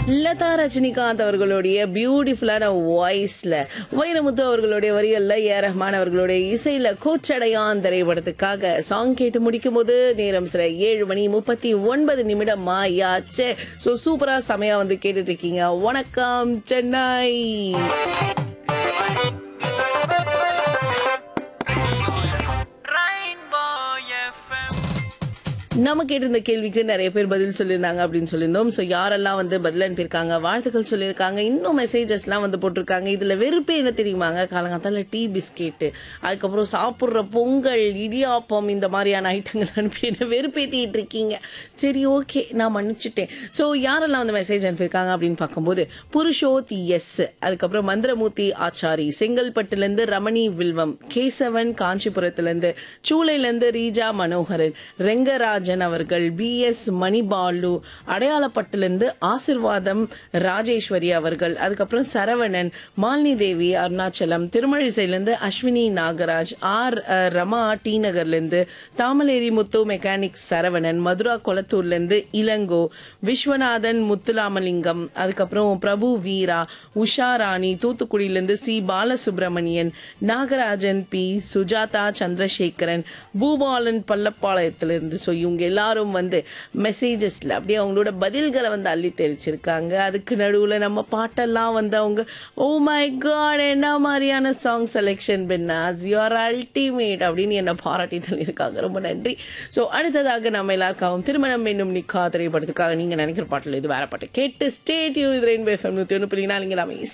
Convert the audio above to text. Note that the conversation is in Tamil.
லதா ரஜினிகாந்த் அவர்களுடைய பியூட்டிஃபுல்லான வாய்ஸ்ல வைரமுத்து அவர்களுடைய வரிகள்ல ஏ ரஹ்மான் அவர்களுடைய இசையில கூச்சடையான் திரைப்படத்துக்காக சாங் கேட்டு முடிக்கும் போது நேரம் சில ஏழு மணி முப்பத்தி ஒன்பது நிமிடம் ஆயாச்சே ஸோ சூப்பரா செமையா வந்து கேட்டுட்டு இருக்கீங்க வணக்கம் சென்னை Rainbow FM. நம்ம கேட்டிருந்த கேள்விக்கு நிறைய பேர் பதில் சொல்லியிருந்தாங்க அப்படின்னு சொல்லியிருந்தோம் ஸோ யாரெல்லாம் வந்து பதில் அனுப்பியிருக்காங்க வாழ்த்துக்கள் சொல்லியிருக்காங்க இன்னும் மெசேஜஸ்லாம் வந்து போட்டிருக்காங்க இதில் வெறுப்பே என்ன தெரியுமாங்க காலங்காத்தால டீ பிஸ்கெட்டு அதுக்கப்புறம் சாப்பிட்ற பொங்கல் இடியாப்பம் இந்த மாதிரியான ஐட்டங்கள் அனுப்பி என்ன வெறுப்பேற்றிட்டு இருக்கீங்க சரி ஓகே நான் மன்னிச்சிட்டேன் ஸோ யாரெல்லாம் வந்து மெசேஜ் அனுப்பியிருக்காங்க அப்படின்னு பார்க்கும்போது புருஷோத் எஸ் அதுக்கப்புறம் மந்திரமூர்த்தி ஆச்சாரி செங்கல்பட்டுலேருந்து ரமணி வில்வம் கேசவன் காஞ்சிபுரத்துலேருந்து சூளையிலேருந்து ரீஜா மனோகரன் ரெங்கராஜன் அவர்கள் பி எஸ் மணிபாலு அடையாளப்பட்டிலிருந்து ஆசிர்வாதம் ராஜேஸ்வரி அவர்கள் அதுக்கப்புறம் சரவணன் மாலினி தேவி அருணாச்சலம் திருமழிசையிலேருந்து அஸ்வினி நாகராஜ் ஆர் அஹ், ரமா டி நகர்லேருந்து தாமலேரி முத்து மெக்கானிக்ஸ் சரவணன் மதுரா கொளத்தூர்லேருந்து இளங்கோ விஸ்வநாதன் முத்துலாமலிங்கம் அதுக்கப்புறம் பிரபு வீரா உஷா ராணி தூத்துக்குடியிலேருந்து சி பாலசுப்ரமணியன் நாகராஜன் பி சுஜாதா சந்திரசேகரன் பூபாலன் பள்ளப்பாளையத்திலிருந்து ஸோ இவங்க எல்லாரும் வந்து மெசேஜஸ்ல அப்படியே அவங்களோட பதில்களை வந்து அள்ளி தெரிச்சிருக்காங்க அதுக்கு நடுவில் நம்ம பாட்டெல்லாம் வந்து அவங்க ஓ மை காட் என்ன மாதிரியான சாங் செலெக்ஷன் பின்னாஸ் யூஆர் அல்டிமேட் அப்படின்னு என்னை பாராட்டி தள்ளியிருக்காங்க ரொம்ப நன்றி ஸோ அடுத்ததாக நம்ம எல்லாருக்காகவும் திருமணம் என்னும் நிக்கா திரைப்படத்துக்காக நீங்கள் நினைக்கிற பாட்டில் இது வேற பாட்டு கேட்டு ஸ்டேட் யூ இது ரெயின்போ எஃப்எம் நூற்றி ஒன்று புள்ளிங்கன்னா நீங்கள் எல்லாமே